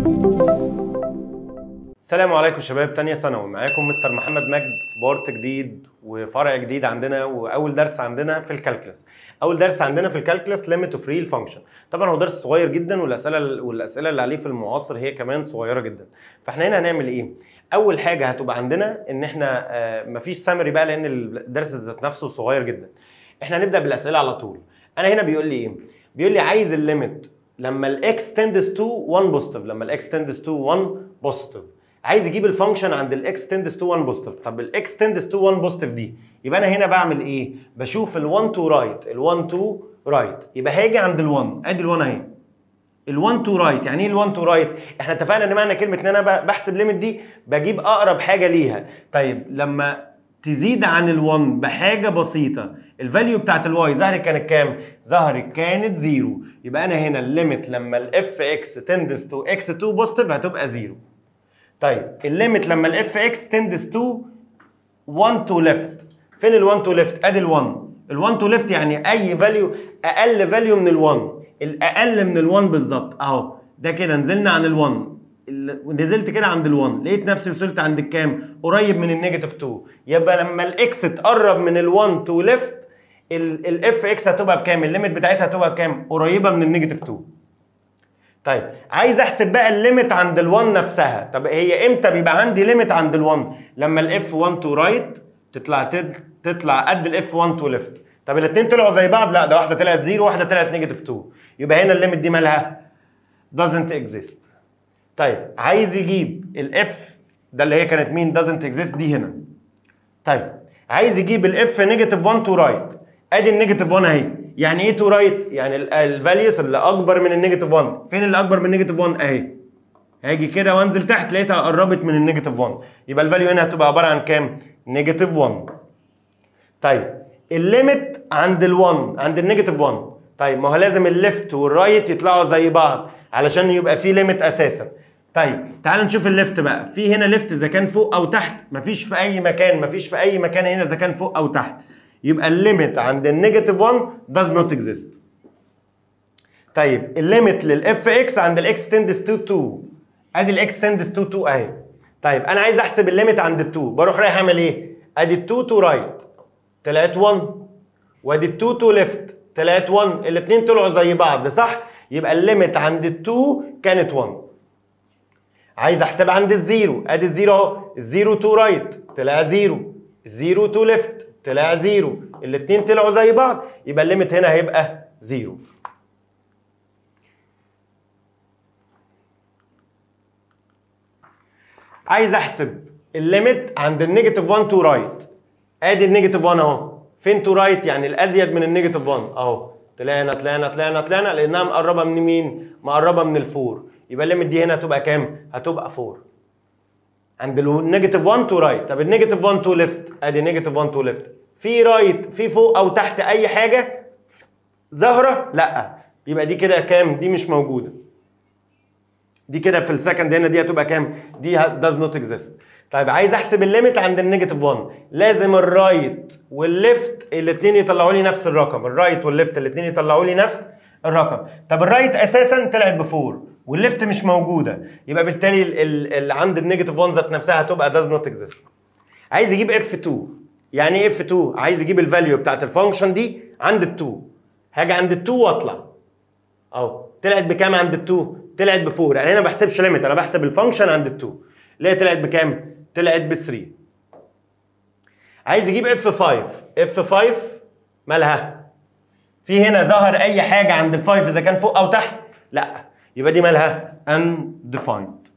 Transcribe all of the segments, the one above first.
السلام عليكم شباب تانية ثانوي معاكم مستر محمد مجد في بارت جديد وفرع جديد عندنا واول درس عندنا في الكالكلس اول درس عندنا في الكالكلس ليميت اوف ريل فانكشن طبعا هو درس صغير جدا والاسئله والاسئله اللي عليه في المعاصر هي كمان صغيره جدا فاحنا هنا هنعمل ايه اول حاجه هتبقى عندنا ان احنا آه مفيش سامري بقى لان الدرس ذات نفسه صغير جدا احنا هنبدا بالاسئله على طول انا هنا بيقول لي ايه بيقول لي عايز الليميت لما الاكس تندس تو 1 بوزيتيف لما الاكس تندس تو 1 بوزيتيف عايز يجيب الفانكشن عند الاكس تندس تو 1 بوزيتيف طب الاكس تندس تو 1 بوزيتيف دي يبقى انا هنا بعمل ايه بشوف ال1 تو رايت ال1 تو رايت يبقى هاجي عند ال1 ادي ال1 اهي ال1 تو رايت يعني ايه ال1 تو رايت احنا اتفقنا ان معنى كلمه ان انا بحسب ليميت دي بجيب اقرب حاجه ليها طيب لما تزيد عن ال1 بحاجه بسيطه الفاليو بتاعت الواي ظهرت كانت كام ظهرت كانت زيرو يبقى انا هنا الليميت لما الاف اكس تندس تو اكس 2 بوزيتيف هتبقى زيرو طيب الليميت لما الاف اكس تندس تو 1 تو ليفت فين ال1 تو ليفت ادي ال1 ال1 تو ليفت يعني اي فاليو اقل فاليو من ال1 الاقل من ال1 بالظبط اهو ده كده نزلنا عن ال1 نزلت كده عند ال1 لقيت نفسي وصلت عند الكام قريب من النيجاتيف 2 يبقى لما الاكس تقرب من ال1 تو ليفت الاف اكس هتبقى بكام الليميت بتاعتها هتبقى بكام قريبه من النيجاتيف 2 طيب عايز احسب بقى الليميت عند ال1 نفسها طب هي امتى بيبقى عندي ليميت عند ال1 لما الاف 1 تو رايت تطلع تطلع قد الاف 1 تو ليفت طب الاثنين طلعوا زي بعض لا ده واحده طلعت 0 وواحده طلعت نيجاتيف 2 يبقى هنا الليميت دي مالها doesn't exist طيب عايز يجيب الاف ده اللي هي كانت مين doesn't exist دي هنا طيب عايز يجيب الاف نيجاتيف 1 تو رايت ادي النيجاتيف 1 اهي يعني ايه تو رايت يعني الفاليوز اللي اكبر من النيجاتيف 1 فين اللي اكبر من النيجاتيف 1 اهي هاجي كده وانزل تحت لقيتها قربت من النيجاتيف 1 يبقى الفاليو هنا هتبقى عباره عن كام نيجاتيف 1 طيب الليميت عند ال1 عند النيجاتيف 1 طيب ما هو لازم الليفت والرايت يطلعوا زي بعض علشان يبقى في ليميت اساسا طيب تعال نشوف الليفت بقى في هنا ليفت اذا كان فوق او تحت مفيش في اي مكان مفيش في اي مكان هنا اذا كان فوق او تحت يبقى الليميت عند النيجاتيف 1 does not exist طيب الليميت للاف اكس عند الاكس تندس تو 2 ادي الاكس تندس تو 2 اهي طيب انا عايز احسب الليميت عند ال 2 بروح رايح اعمل ايه ادي ال 2 تو رايت طلعت 1 وادي ال 2 تو ليفت طلعت 1 الاثنين طلعوا زي بعض صح يبقى الليميت عند ال 2 كانت 1 عايز احسب عند الزيرو ادي الزيرو اهو الزيرو تو رايت طلع زيرو الزيرو تو ليفت طلع زيرو الاثنين طلعوا زي بعض يبقى الليميت هنا هيبقى زيرو عايز احسب الليميت عند النيجاتيف 1 تو رايت ادي النيجاتيف 1 اهو فين تو رايت يعني الازيد من النيجاتيف 1 اهو طلعنا طلعنا طلعنا طلعنا لانها مقربه من مين مقربه من الفور يبقى الليميت دي هنا هتبقى كام هتبقى 4 عند النيجاتيف 1 تو رايت طب النيجاتيف 1 تو ليفت ادي نيجاتيف 1 تو ليفت في رايت في فوق او تحت اي حاجه ظاهره لا يبقى دي كده كام دي مش موجوده دي كده في السكند هنا دي هتبقى كام دي does not exist طيب عايز احسب الليميت عند النيجاتيف 1 لازم الرايت والليفت الاثنين يطلعوا لي نفس الرقم الرايت والليفت الاثنين يطلعوا لي نفس الرقم طب الرايت اساسا طلعت بفور والليفت مش موجوده يبقى بالتالي اللي عند النيجاتيف 1 ذات نفسها هتبقى does not exist عايز يجيب اف 2 يعني ايه اف 2 عايز يجيب الفاليو بتاعت الفانكشن دي عند ال 2 هاجي عند ال 2 واطلع اهو طلعت بكام عند ال 2 طلعت ب 4 انا هنا ما بحسبش ليميت انا بحسب الفانكشن عند ال 2 اللي هي طلعت بكام طلعت ب 3 عايز يجيب اف 5 اف 5 مالها في هنا ظهر اي حاجه عند ال 5 اذا كان فوق او تحت لا يبقى دي مالها undefined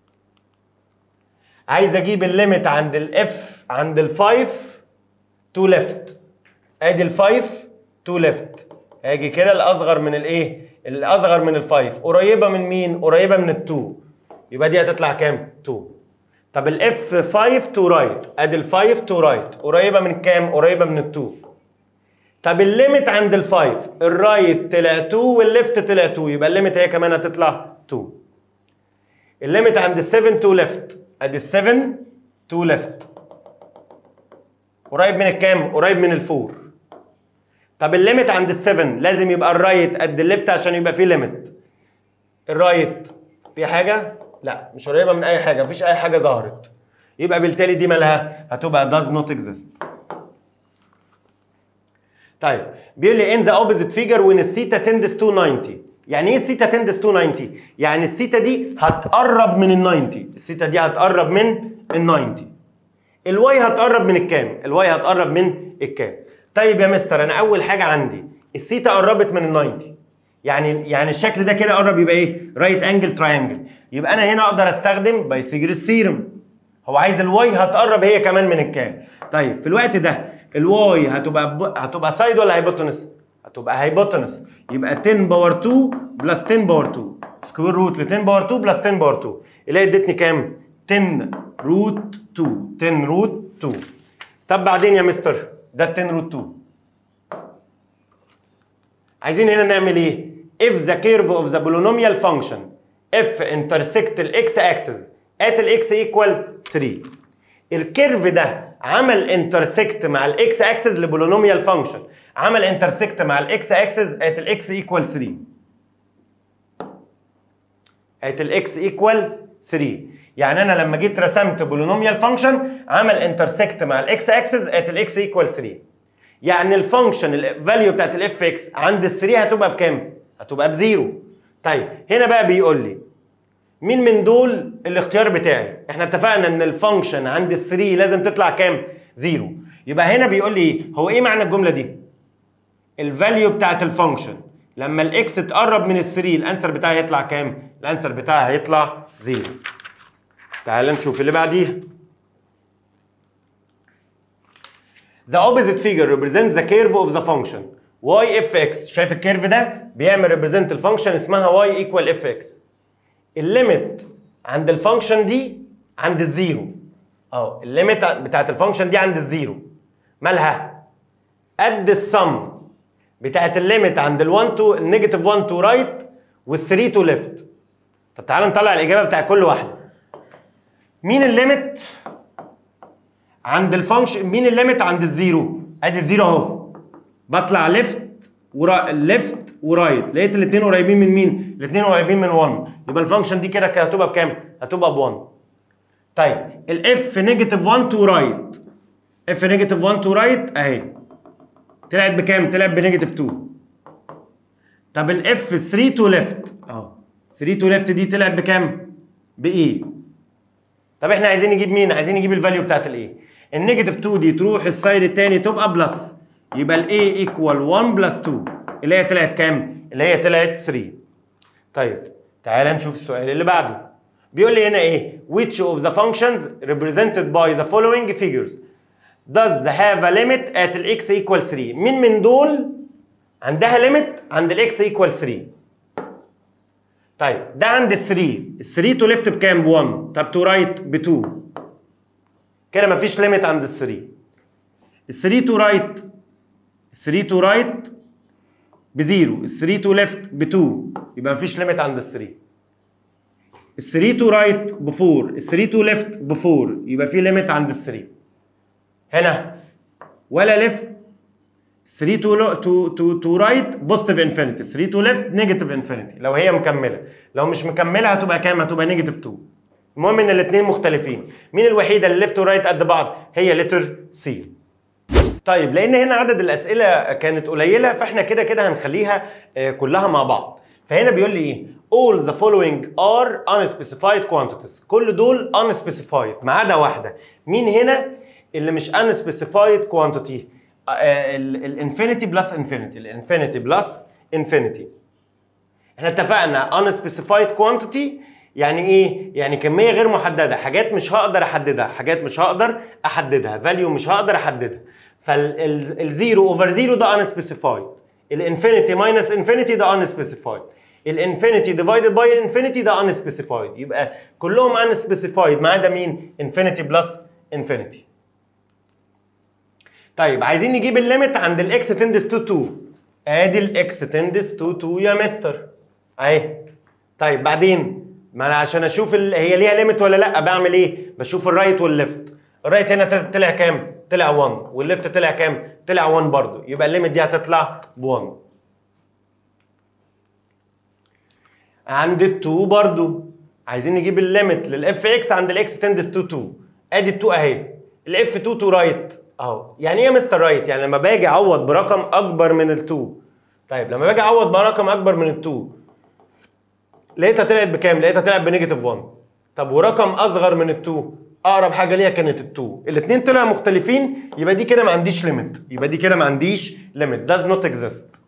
عايز اجيب الليميت عند الاف عند الفايف تو ليفت ادي الفايف تو ليفت هاجي كده الاصغر من الايه الاصغر من الفايف قريبه من مين قريبه من التو يبقى دي هتطلع كام 2 طب الاف 5 تو رايت ادي الفايف تو رايت قريبه من كام قريبه من التو طب الليميت عند الفايف الرايت طلع 2 والليفت طلع 2 يبقى الليميت هي كمان هتطلع 2 الليميت عند ال 7 تو ليفت ادي ال 7 تو ليفت قريب من الكام قريب من الفور طب الليميت عند ال 7 لازم يبقى الرايت قد الليفت عشان يبقى فيه ليميت الرايت في حاجه لا مش قريبه من اي حاجه مفيش اي حاجه ظهرت يبقى بالتالي دي مالها هتبقى does not exist طيب بيقول لي in the opposite figure when الثيتا tends to 90 يعني ايه الثيتا tends to 90 يعني الثيتا دي هتقرب من ال 90 الثيتا دي هتقرب من ال 90 الواي هتقرب من الكام الواي هتقرب من الكام طيب يا مستر انا اول حاجه عندي الثيتا قربت من ال 90 يعني يعني الشكل ده كده قرب يبقى ايه رايت انجل تراينجل يبقى انا هنا اقدر استخدم بايثاغورس ثيرم هو عايز الواي هتقرب هي كمان من الكام طيب في الوقت ده الواي هتبقى ب... هتبقى سايد ولا هايبوتنس هتبقى هايبوتنس يبقى 10 باور 2 بلس 10 باور 2 سكوير روت ل 10 باور 2 بلس 10 باور 2 اللي هي ادتني كام 10 روت 2 10 روت 2 طب بعدين يا مستر ده 10 روت 2 عايزين هنا نعمل ايه if the curve of the polynomial function f intersect ال x axis at ال x equal 3 الكيرف ده عمل انترسكت مع الاكس اكسس لبولينوميال فانكشن عمل انترسكت مع الاكس اكسس ات الاكس ايكوال 3 ات الاكس ايكوال 3 يعني انا لما جيت رسمت بولينوميال فانكشن عمل انترسكت مع الاكس اكسس ات الاكس ايكوال 3 يعني الفانكشن الفاليو بتاعت الاف اكس عند ال 3 هتبقى بكام؟ هتبقى بزيرو طيب هنا بقى بيقول لي مين من دول الاختيار بتاعي؟ احنا اتفقنا ان الفانكشن عند ال 3 لازم تطلع كام؟ زيرو يبقى هنا بيقول لي ايه؟ هو ايه معنى الجمله دي؟ الفاليو بتاعت الفانكشن لما الاكس تقرب من ال 3 الانسر بتاعي هيطلع كام؟ الانسر بتاعي هيطلع زيرو. تعال نشوف اللي بعديها. The opposite figure represents the curve of the function y f x شايف الكيرف ده بيعمل represent الفانكشن اسمها y equal f x الليميت عند الفانكشن دي عند الزيرو اه الليميت بتاعت الفانكشن دي عند الزيرو مالها قد السم بتاعت الليميت عند ال1 تو النيجاتيف 1 تو رايت وال3 تو ليفت طب تعالى نطلع الاجابه بتاع كل واحده مين الليميت عند الفانكشن مين الليميت عند الزيرو ادي الزيرو اهو بطلع ليفت ورا ليفت ورايت لقيت الاثنين قريبين من مين الاثنين قريبين من 1 يبقى الفانكشن دي كده كده هتبقى بكام هتبقى ب 1 طيب الاف نيجاتيف 1 تو رايت اف نيجاتيف 1 تو رايت اهي طلعت بكام طلعت بنيجاتيف 2 طب الاف 3 تو ليفت اهو 3 تو ليفت دي طلعت بكام بايه طب احنا عايزين نجيب مين عايزين نجيب الفاليو بتاعت الايه النيجاتيف 2 دي تروح السايد الثاني تبقى بلس يبقى الاي ايكوال 1 بلس 2 اللي هي طلعت كام اللي هي طلعت 3 طيب تعال نشوف السؤال اللي بعده بيقول لي هنا ايه which of the functions represented by the following figures does have a limit at ال x equal 3 مين من دول عندها limit عند ال x equal 3 طيب ده عند ال 3 ال 3 تو ليفت بكام ب 1 طب تو رايت ب 2 كده مفيش ليميت عند ال 3 ال 3 تو رايت ال 3 تو رايت بزيرو ال 3 تو ليفت ب 2 يبقى مفيش ليميت عند ال 3 ال 3 تو رايت ب 4 ال 3 تو ليفت ب 4 يبقى في ليميت عند ال 3 هنا ولا ليفت 3 تو تو تو تو رايت بوزيتيف انفينيتي 3 تو ليفت نيجاتيف انفينيتي لو هي مكمله لو مش مكمله هتبقى كام هتبقى نيجاتيف 2 المهم ان الاثنين مختلفين مين الوحيده اللي ليفت ورايت قد بعض هي لتر سي طيب لان هنا عدد الاسئله كانت قليله فاحنا كده كده هنخليها آه، كلها مع بعض فهنا بيقول لي ايه all the following are unspecified quantities كل دول unspecified ما عدا واحده مين هنا اللي مش unspecified quantity الانفينيتي بلس انفينيتي الانفينيتي بلس انفينيتي احنا اتفقنا unspecified quantity يعني ايه؟ يعني كمية غير محددة، حاجات مش هقدر احددها، حاجات مش هقدر احددها، فاليو مش هقدر احددها. فالزيرو اوفر زيرو ده unspecified. الانفينيتي ماينس انفينيتي ده unspecified. الانفينيتي ديفايدد باي الانفينيتي ده unspecified. يبقى كلهم unspecified ما عدا مين؟ انفينيتي بلس انفينيتي. طيب عايزين نجيب الليميت عند الاكس تندس تو 2 ادي الاكس تندس تو 2 يا مستر اهي طيب بعدين ما انا عشان اشوف ال... هي ليها ليميت ولا لا بعمل ايه بشوف الرايت والليفت الرايت هنا ت- طلع كام طلع 1 والليفت طلع كام طلع 1 برضو يبقى الليميت دي هتطلع ب 1 عند ال 2 برضو عايزين نجيب الليميت للاف اكس عند الاكس تندس تو 2 ادي ال 2 اهي الاف 2 تو رايت اهو يعني ايه يا مستر رايت يعني لما باجي اعوض برقم اكبر من ال 2 طيب لما باجي اعوض برقم اكبر من ال 2 لقيتها طلعت بكام لقيتها طلعت بنيجاتيف 1 طب ورقم اصغر من ال 2 اقرب حاجه ليها كانت ال 2 الاثنين طلعوا مختلفين يبقى دي كده ما عنديش ليميت يبقى دي كده ما عنديش ليميت does not exist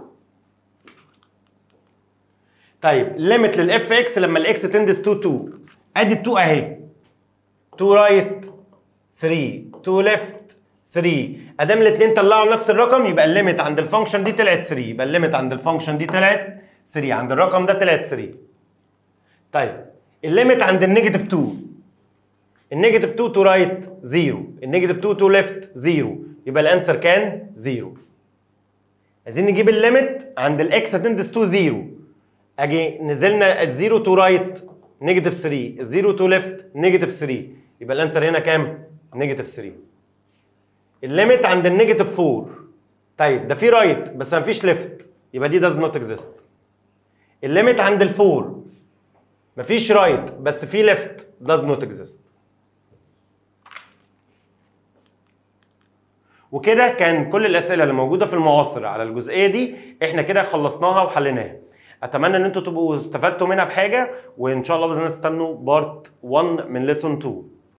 طيب ليميت للاف اكس لما الاكس تندس تو 2 ادي ال 2 اهي 2 رايت 3 2 ليفت 3 ادام الاثنين طلعوا نفس الرقم يبقى الليميت عند الفانكشن دي طلعت 3 يبقى الليميت عند الفانكشن دي طلعت 3 عند الرقم ده طلعت 3 طيب الليميت عند النيجاتيف 2 النيجاتيف 2 تو رايت 0 النيجاتيف 2 تو ليفت 0 يبقى الانسر كان 0 عايزين نجيب الليميت عند الاكس تندس تو 0 اجي نزلنا الزيرو تو رايت نيجاتيف 3 الزيرو تو ليفت نيجاتيف 3 يبقى الانسر هنا كام؟ نيجاتيف 3 الليميت عند النيجاتيف 4 طيب ده في رايت بس ما فيش ليفت يبقى دي does not exist الليميت عند الفور مفيش رايت بس في ليفت does not exist وكده كان كل الاسئله اللي موجوده في المعاصر على الجزئيه دي احنا كده خلصناها وحليناها اتمنى ان انتوا تبقوا استفدتوا منها بحاجه وان شاء الله باذن الله استنوا بارت 1 من ليسون 2